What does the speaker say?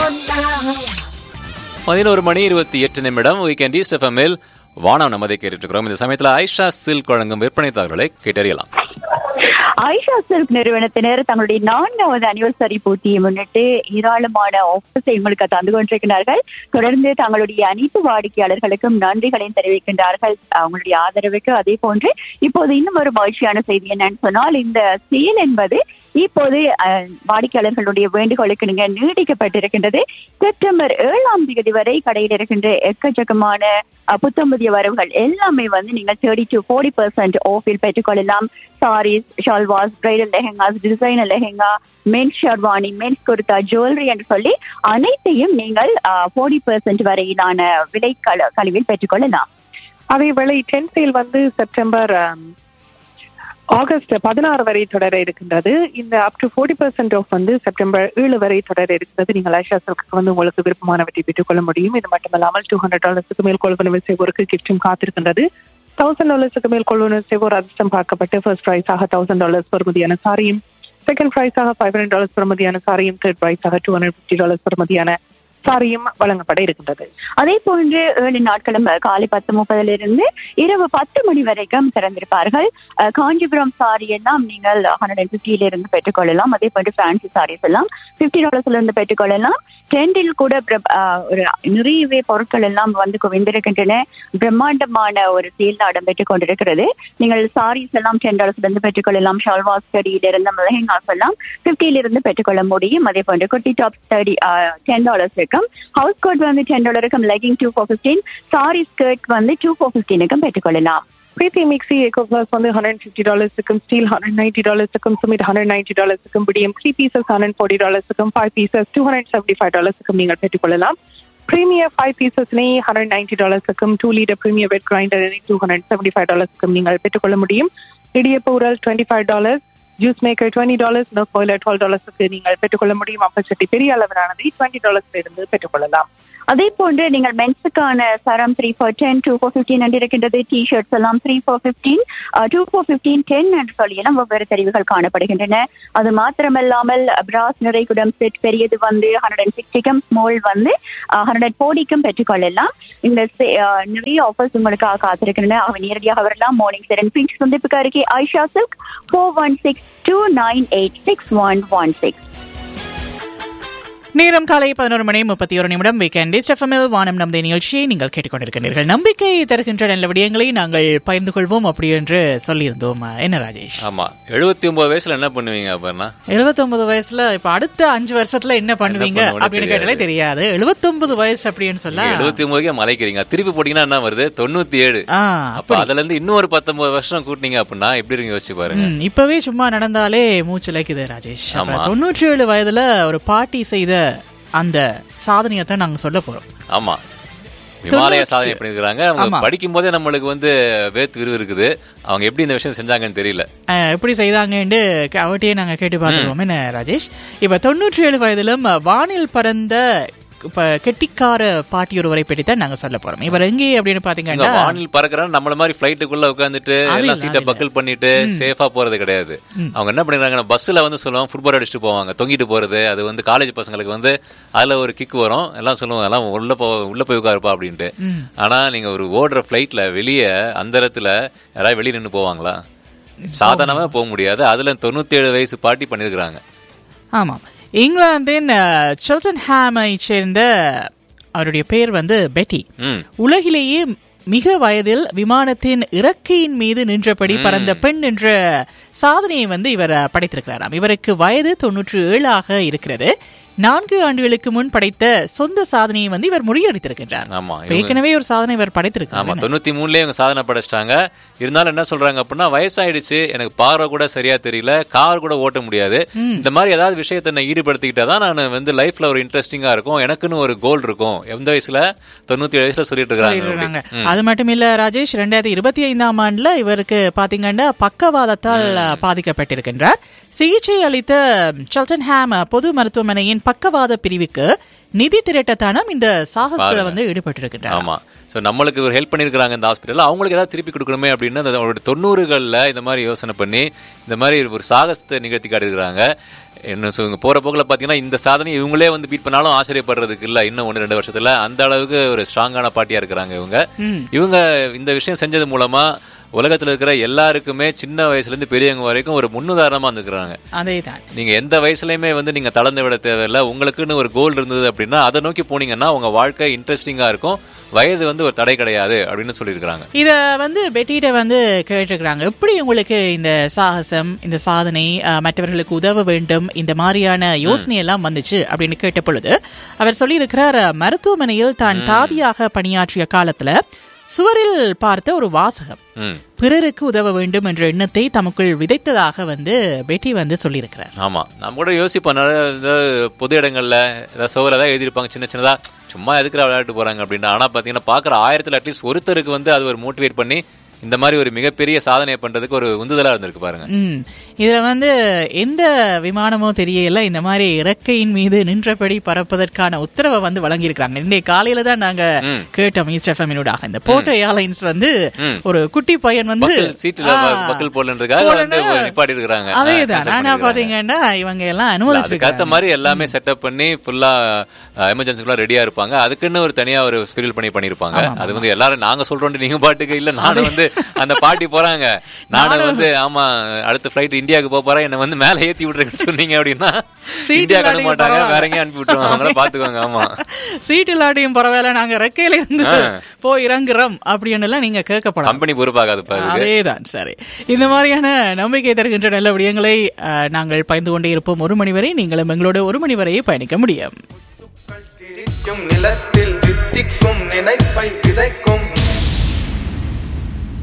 பதினோரு மணி இருபத்தி எட்டு நிமிடம் வீக்கெண்ட் ஈஸ்ட் எஃப்எம்மில் வானம் நமதை கேட்டுட்டு இருக்கிறோம் இந்த சமயத்துல ஐஷா சில்க் வழங்கும் விற்பனை தகவல்களை கேட்டறியலாம் ஐஷா சில்க் நிறுவனத்தினர் தங்களுடைய நான்காவது அனிவர்சரி போட்டியை முன்னிட்டு ஏராளமான ஆஃபர்ஸை உங்களுக்கு தந்து கொண்டிருக்கிறார்கள் தொடர்ந்து தங்களுடைய அனைத்து வாடிக்கையாளர்களுக்கும் நன்றிகளையும் தெரிவிக்கின்றார்கள் அவங்களுடைய ஆதரவுக்கு அதே போன்று இப்போது இன்னும் ஒரு மகிழ்ச்சியான செய்தி என்னன்னு சொன்னால் இந்த சேல் என்பது இப்போது அஹ், வாடிக்கையாளர்களுடைய வேண்டுகோளுக்கு நீங்க நீடிக்கப்பட்டிருக்கின்றது செப்டம்பர் ஏழாம் தேதி வரை கடையில் இருக்கின்ற எக்கச்சக்கமான அஹ், புத்தம் புதிய வரவுகள் எல்லாமே வந்து நீங்கள் தேர்ட்டி டு ஃபோர்ட்டி பர்சன்ட் ஆஃபில் பெற்றுக்கொள்ளலாம் sarees shalwars bridal lehengas designer lehenga mens sherwani mens kurta jewellery என்று சொல்லி அனைத்தையும் நீங்கள் ஃபோர்ட்டி பர்சன்ட் வரையிலான விலை கல- கழிவில் பெற்றுக்கொள்ளலாம் அதேவேளை டென் சேல் வந்து செப்டம்பர் ஆம், ஆகஸ்ட் பதினாறு வரை தொடர இருக்கின்றது இந்த up to forty percent off வந்து செப்டம்பர் ஏழு வரை தொடர இருக்கிறது நீங்கள் ஐஷா சில்க்கு வந்து உங்களுக்கு விருப்பமானவற்றை பெற்றுக்கொள்ள முடியும் இது மட்டுமல்லாமல் டூ ஹண்ட்ரட் டாலர்ஸுக்கு மேல் கொள்வனவு செய்வோருக்கு கிஃப்டும் காத்திருக்கின்றது தௌசண்ட் டாலர்ஸுக்கு மேல் கொள்வனவு செய்வோர் அதிர்ஷ்டம் பார்க்கப்பட்டு ஃபர்ஸ்ட் ப்ரைஸாக தௌசண்ட் டாலர்ஸ் பெறுமதியான சாரியும் செகண்ட் ப்ரைஸாக ஃபைவ் ஹண்ட்ரட் டாலர்ஸ் பெறுமதியான சாரியும் தேர்ட் ப்ரைஸாக டூ ஹண்ட்ரட் ஃபிஃப்டி டாலர்ஸ் பெறுமதியான சாரியும் வழங்கப்பட இருக்கின்றது அதே போன்று ஏழு நாட்களும் அஹ், காலை பத்து முப்பதுல இருந்து இரவு பத்து மணி வரைக்கும் திறந்திருப்பார்கள் அஹ், காஞ்சிபுரம் சாரி எல்லாம் நீங்கள் ஹண்ட்ரட் அண்ட் பிப்டியில இருந்து பெற்றுக்கொள்ளலாம் அதே போன்று ஃபேன்சி சாரீஸ் எல்லாம் பிப்டி டாலர்ஸ்ல இருந்து பெற்றுக்கொள்ளலாம் டென்டில் கூட பிர- அஹ், ஒரு நிறையவே பொருட்கள் எல்லாம் வந்து குவிந்திருக்கின்றன பிரம்மாண்டமான ஒரு சேல் இடம்பெற்றுக் கொண்டிருக்கிறது நீங்கள் சாரீஸ் எல்லாம் டென் டாலர்ஸ்ல இருந்து பெற்றுக்கொள்ளலாம் ஷால்வாஸ் ஸ்டடியில இருந்து லெஹெங்காஸ் எல்லாம் பிப்டியில இருந்து பெற்றுக்கொள்ள முடியும் அதே போன்று குட்டி டாப் ஸ்டடி டென் டாலர்ஸ் இருக்கும் ஹவுஸ் கோட் வந்து டென் டாலர் இருக்கும் legging two four fifteen sari skirt வந்து டூ ஃபோர் ஃபிஃப்டீனுக்கும் பெற்றுக்கொள்ளலாம் பிரீத்தி மிக்ஸி எக்கோ பிளஸ் வந்து ஹண்ட்ரட் ஃபிஃப்டி டாலர்ஸுக்கும் ஸ்டீல் ஹண்ட்ரட் நைன்டி டாலர்ஸுக்கும் சுமிட் ஹண்ட்ரட் நைன்டி டாலர்ஸுக்கும் PDM three pieces hundred forty டாலர்ஸுக்கும் five pieces two hundred seventy five டாலர்ஸுக்கும் நீங்கள் பெற்றுக்கொள்ளலாம் பிரீமியர் ஃபைவ் பீசஸ்னே ஹண்ட்ரட் நைன்டி டாலர்ஸுக்கும் two litre premier wet grinder two hundred seventy five டாலர்ஸுக்கும் நீங்கள் பெற்றுக்கொள்ள முடியும் இடியப்ப உரல் twenty five dollars juice maker twenty dollars no boiler twelve டாலர்ஸுக்கு நீங்கள் பெற்றுக்கொள்ள முடியும் அப்பச்சட்டி பெரிய அளவிலானதை டுவெண்ட்டி டாலர்ஸ்ல இருந்து பெற்றுக்கொள்ளலாம் அதே போன்று நீங்கள் மென்ஸுக்கான சரம் three four ten two four fifteen என்று இருக்கின்றது டி ஷர்ட்ஸ் எல்லாம் three four fifteen two four fifteen ten என்று சொல்லி எல்லாம் வெவ்வேறு தெரிவுகள் காணப்படுகின்றன அது மாத்திரமல்லாமல் பிராஸ் நிறைகுடம் செட் பெரியது வந்து ஹண்ட்ரட் அண்ட் சிக்ஸ்டிக்கும் ஸ்மால் வந்து ஹண்ட்ரட் அண்ட் ஃபோர்டிக்கும் பெற்றுக்கொள்ளலாம் இந்த se- அஹ், நிறைய ஆஃபர்ஸ் உங்களுக்காக காத்திருக்கின்றன அவை நேரடியாக வரலாம் மார்னிங் செவன் பிங்க் சந்திப்புக்கு அருகே Aisha silk four one six two nine eight six one one six நேரம் காலை பதினோரு மணி முப்பத்தி ஒரு நிமிடம் வீக்கெண்ட் எஃப்எம்எல் வானம் நமது நிகழ்ச்சியை நீங்கள் கேட்டுக்கொண்டிருக்கிறீர்கள் நம்பிக்கை தருகின்ற நல்ல விடயங்களை நாங்கள் பகிர்ந்து கொள்வோம் அப்படி என்று சொல்லியிருந்தோம் என்ன ராஜேஷ் ஆமா எழுபத்தி ஒன்பது வயசுல என்ன பண்ணுவீங்க அப்படின்னா 79 வயசுல இப்ப அடுத்த அஞ்சு வருஷத்துல என்ன பண்ணுவீங்க பண்ணுவோம்னு அப்படின்னு கேட்டாலே தெரியாது 79 வயசு அப்படின்னு சொல்ல எழுபத்தி ஒன்பதுக்கே மலைக்கிறீங்க திருப்பி போட்டீங்கன்னா என்ன வருது தொண்ணூத்தி ஏழு ஆ, அப்ப அதுல இருந்து இன்னும் ஒரு பத்தொன்பது வருஷம் கூட்டினீங்க அப்படின்னா எப்படி இருக்கு யோசிச்சு பாருங்க ம், இப்பவே சும்மா நடந்தாலே மூச்சு லைக்குது ராஜேஷ் அப்ப ஆமா. தொண்ணூற்றி ஏழு வயதுல ஒரு பாட்டி செய்த அந்த சாதனையை தான் நாங்க சொல்ல போறோம் ஆமா விமாலய சாதனை பண்ணிருக்காங்க அவங்க ஆமா. படிக்கும் போதே நம்மளுக்கு வந்து வேத்து விரிவு இருக்குது அவங்க எப்படி இந்த விஷயம் செஞ்சாங்கன்னு தெரியல அஹ், எப்படி செய்தாங்கன்னு க- அவட்டையே நாங்க கேட்டு பார்த்துருவோம் என்ன ராஜேஷ் இப்ப தொண்ணூற்றி ஏழு வயதிலும் அஹ், வானில் பறந்த இப்ப கெட்டிக்கார பாட்டி ஒருவரை பற்றி தான் நாங்க சொல்ல போறோம் இவர் எங்கே அப்படின்னு இங்க பாத்தீங்கன்னா வானில் பறக்குறாங்க நம்மள மாதிரி ஃபிளைட்டுக்குள்ள உட்காந்துட்டு அது எல்லாம் இல்ல, சீட்டை அது இல்ல. பக்கல் பண்ணிட்டு சேஃபா போறது கிடையாது அவங்க என்ன பண்ணிடுறாங்க பஸ்ல வந்து சொல்லுவாங்க ஃபுட்பால் அடிச்சுட்டு போவாங்க தொங்கிட்டு போறது அது வந்து காலேஜ் பசங்களுக்கு வந்து அதுல ஒரு கிக் வரும் எல்லாம் சொல்லுவாங்க எல்லாம் உள்ள போ உள்ள போய் உட்காருப்பா அப்படின்ட்டு ஆனா நீங்க ஒரு ஓடுற ஃபிளைட்ல வெளியே அந்த இடத்துல யாராவது வெளியே நின்று போவாங்களா சாதாரணமா போக முடியாது அதுல தொண்ணூத்தி ஏழு வயசு பாட்டி பண்ணிருக்காங்க ஆமாம் இங்கிலாந்தின் சில்டன் ஹாமை சேர்ந்த அவருடைய பெயர் வந்து பெட்டி ம் உலகிலேயே மிக வயதில் விமானத்தின் இறக்கையின் மீது நின்றபடி பறந்த பெண் என்ற சாதனையை வந்து இவர் அஹ், படைத்திருக்கிறாராம் இவருக்கு வயது தொன்னூற்று ஏழாக இருக்கிறது நான்கு ஆண்டுகளுக்கு முன் படைத்த சொந்த சாதனையை வந்து இவர் முறியடித்திருக்கின்றார் ஆமா இப்ப ஏற்கனவே ஒரு சாதனை இவர் ஆமா படைத்திருக்கார் தொண்ணூத்தி மூணுலயே இவங்க சாதனை படைச்சிட்டாங்க இருந்தாலும் என்ன சொல்றாங்க அப்படின்னா வயசாயிடுச்சு எனக்கு பார்வை கூட சரியா தெரியல கார் கூட ஓட்ட முடியாது இந்த மாதிரி ஏதாவது விஷயத்தை நான் ஈடுபடுத்திக்கிட்டா தான் நான் வந்து லைஃப்ல ஒரு இன்ட்ரெஸ்டிங்கா இருக்கும் எனக்குன்னு ஒரு கோல் இருக்கும் எந்த வயசுல தொண்ணூத்தி ஏழு வயசுல சொல்லிட்டு இருக்காங்க சொல்லிடுறாங்க. அது மட்டும் இல்ல ராஜேஷ் ரெண்டாயிரத்தி இருபத்தி ஐந்தாம் ஆண்டுல இவருக்கு பாத்தீங்கன்னா பக்கவாதத்தால் பாதிக்கப்பட்டிருக்கின்றார் சிகிச்சை அளித்த சல்டன்ஹாம் பொது மருத்துவமனையின் பக்கவாத பிரிவுக்கு நிதி திரட்டத்தானம் இந்த சாகசத்துல வந்து ஈடுபட்டிருக்கின்றார் ஆமா சோ நம்மளுக்கு ஒரு ஹெல்ப் பண்ணிருக்காங்க இந்த ஹாஸ்பிட்டல் அவங்களுக்கு ஏதாவது திருப்பி கொடுக்கணுமே அப்படின்னு அந்த அவரோட தொண்ணூறுகள்ல இந்த மாதிரி யோசனை பண்ணி இந்த மாதிரி ஒரு சாகசத்தை நிகழ்த்தி காட்டியிருக்கிறாங்க என்ன சொல்லுங்க போற போக்குல பாத்தீங்கன்னா இந்த சாதனை இவங்களே வந்து பீட் பண்ணாலும் ஆச்சரியப்படுறதுக்கு இல்ல இன்னும் ஒன்று ரெண்டு வருஷத்துல அந்த அளவுக்கு ஒரு ஸ்ட்ராங்கான பார்ட்டியா இருக்கிறாங்க இவங்க இவங்க இந்த விஷயம் செஞ்சது மூலமா உலகத்துல இருக்கிற எல்லாருக்குமே சின்ன வயசுல இருந்து பெரியவங்க வரைக்கும் ஒரு முன்னுதாரணமா இருந்துக்கிறாங்க அதே தான் நீங்க எந்த வயசுலயுமே வந்து நீங்க தளர்ந்து விட தேவையில்ல உங்களுக்குன்னு ஒரு கோல் இருந்தது அப்படின்னா அதை நோக்கி போனீங்கன்னா உங்க வாழ்க்கை இன்ட்ரெஸ்டிங்கா இருக்கும் வயது வந்து ஒரு தடை கிடையாது அப்படின்னு சொல்லியிருக்கிறாங்க இத வந்து பெட்டியிட்ட வந்து கேட்டிருக்கிறாங்க எப்படி உங்களுக்கு இந்த சாகசம் இந்த சாதனை அஹ், மற்றவர்களுக்கு உதவ வேண்டும் இந்த மாதிரியான யோசனை எல்லாம் வந்துச்சு அப்படின்னு கேட்ட பொழுது அவர் சொல்லியிருக்கிறார் மருத்துவமனையில் தான் தாதியாக பணியாற்றிய காலத்துல சுவரில் பார்த்த ஒரு வாசகம் ம் பிறருக்கு உதவ வேண்டும் என்ற எண்ணத்தை தமக்குள் விதைத்ததாக வந்து பெட்டி வந்து சொல்லியிருக்கிறார் ஆமா நம்ம கூட யோசிப்போம் நிறைய ஏதாவது பொது இடங்கள்ல ஏதாவது சோறு ஏதாவது எழுதியிருப்பாங்க சின்ன சின்னதா சும்மா எதுக்குற விளையாட்டு போறாங்க அப்படின்னா ஆனா பாத்தீங்கன்னா பாக்குற ஆயிரத்துல அட்லீஸ்ட் ஒருத்தருக்கு வந்து அது ஒரு மோட்டிவேட் பண்ணி இந்த மாதிரி ஒரு மிகப்பெரிய சாதனையை பண்றதுக்கு ஒரு உந்துதலா இருந்திருக்கு பாருங்க ம் இதுல வந்து எந்த விமானமோ தெரியல இந்த மாதிரி இறக்கையின் மீது நின்றபடி பறப்பதற்கான உத்தரவை வந்து வழங்கியிருக்காங்க இன்றைய காலையில தான் நாங்க கேட்டோம் ஈஸ்ட் எஃப்எம்மினூடாக இந்த போட்டோ ஏர்லைன்ஸ் வந்து ஒரு குட்டி பையன் வந்து பக்கல் சீட்டுல ஆ, பக்கல் போடன்றதுக்காக வந்து போடணும். நிப்பாட்டி இருக்கிறாங்க அதேதான் ஆனா பாத்தீங்கன்னா இவங்க எல்லாம் அதுக்கேத்த அனுமதிச்சிருக்காங்க மாதிரி எல்லாமே செட்டப் பண்ணி ஃபுல்லா எமர்ஜென்சிக்குலாம் ரெடியா இருப்பாங்க அதுக்குன்னு ஒரு தனியா ஒரு ஸ்கிரில் பண்ணி பண்ணிருப்பாங்க அது வந்து எல்லாரும் நாங்க சொல்றோம் நீங்க பாட்டுக்கு இல்ல நானும் வந்து அந்த பாட்டி போறாங்க நானும் வந்து ஆமா அடுத்த ஃபிளைட் இந்தியாவுக்கு போக போறேன் என்ன வந்து மேல ஏத்தி விட்டுறேன்னு சொன்னீங்க அப்படின்னா சீட்டு இந்தியா கடை இல்லாட்டியும் மாட்டாங்க பரவாயில்ல. வேற எங்கேயும் அனுப்பி விட்டுருவாங்க அதனால பாத்துக்கோங்க ஆமா சீட் இல்லாட்டியும் பரவாயில்ல நாங்க ரெக்கையில இருந்து போய் இறங்குறோம் அப்படின்னு எல்லாம் நீங்க கேட்கப்படலாம் கம்பெனி பொறுப்பாகாது பாருங்க அதேதான் சரி இந்த மாதிரியான நம்பிக்கை தருகின்ற நல்ல விடயங்களை அஹ், நாங்கள் பயந்து கொண்டே இருப்போம் ஒரு மணி வரை நீங்களும் எங்களோட ஒரு மணி வரை பயணிக்க முடியும் சிரிக்கும் நிலத்தில் தித்திக்கும் நினைப்பை விதைக்கும்